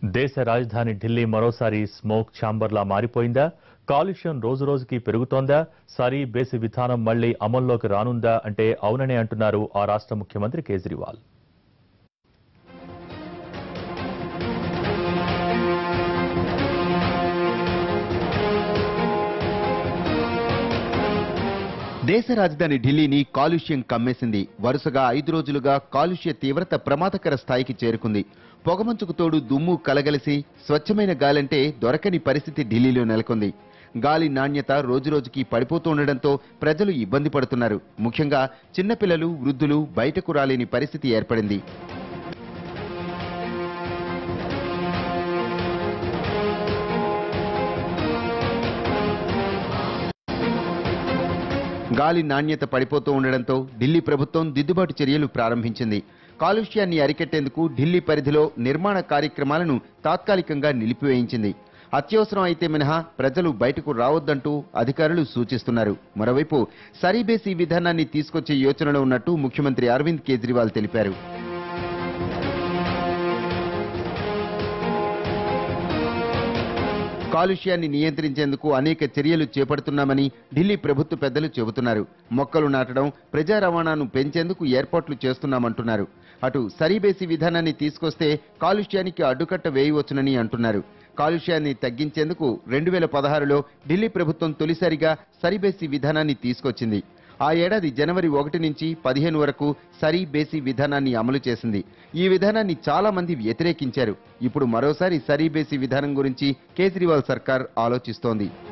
దేశ రాజధాని ఢిల్లీ మరోసారి స్మోక్ ఛాంబర్లా మారిపోయిందా కాలుష్యం రోజురోజుకి పెరుగుతోందా సరీ బేసి విధానం మళ్లీ అమల్లోకి రానుందా అంటే అవుననే అంటున్నారు ఆ రాష్ట్ర ముఖ్యమంత్రి కేజ్రీవాల్ దేశ రాజధాని ఢిల్లీని కాలుష్యం కమ్మేసింది వరుసగా ఐదు రోజులుగా కాలుష్య తీవ్రత ప్రమాదకర స్థాయికి చేరుకుంది పొగమంచుకు తోడు దుమ్ము కలగలిసి స్వచ్ఛమైన గాలంటే దొరకని పరిస్థితి ఢిల్లీలో నెలకొంది గాలి నాణ్యత రోజురోజుకి పడిపోతుండటంతో ప్రజలు ఇబ్బంది పడుతున్నారు ముఖ్యంగా చిన్నపిల్లలు వృద్ధులు బయటకు రాలేని పరిస్థితి ఏర్పడింది గాలి నాణ్యత పడిపోతూ ఉండడంతో ఢిల్లీ ప్రభుత్వం దిద్దుబాటు చర్యలు ప్రారంభించింది కాలుష్యాన్ని అరికట్టేందుకు ఢిల్లీ పరిధిలో నిర్మాణ కార్యక్రమాలను తాత్కాలికంగా నిలిపివేయించింది అత్యవసరం అయితే మినహా ప్రజలు బయటకు రావద్దంటూ అధికారులు సూచిస్తున్నారు మరోవైపు సరీబేసి విధానాన్ని తీసుకొచ్చే యోచనలో ఉన్నట్టు ముఖ్యమంత్రి అరవింద్ కేజ్రీవాల్ తెలిపారు కాలుష్యాన్ని నియంత్రించేందుకు అనేక చర్యలు చేపడుతున్నామని ఢిల్లీ ప్రభుత్వ పెద్దలు చెబుతున్నారు మొక్కలు నాటడం ప్రజా రవాణాను పెంచేందుకు ఏర్పాట్లు చేస్తున్నామంటున్నారు అటు సరీబేసి విధానాన్ని తీసుకొస్తే కాలుష్యానికి అడ్డుకట్ట వేయవచ్చునని అంటున్నారు కాలుష్యాన్ని తగ్గించేందుకు రెండు వేల పదహారులో ఢిల్లీ ప్రభుత్వం తొలిసారిగా సరిబేసి విధానాన్ని తీసుకొచ్చింది ఆ ఏడాది జనవరి ఒకటి నుంచి పదిహేను వరకు సరీ బేసి విధానాన్ని అమలు చేసింది ఈ విధానాన్ని చాలా మంది వ్యతిరేకించారు ఇప్పుడు మరోసారి సరీ బేసి విధానం గురించి కేజ్రీవాల్ సర్కార్ ఆలోచిస్తోంది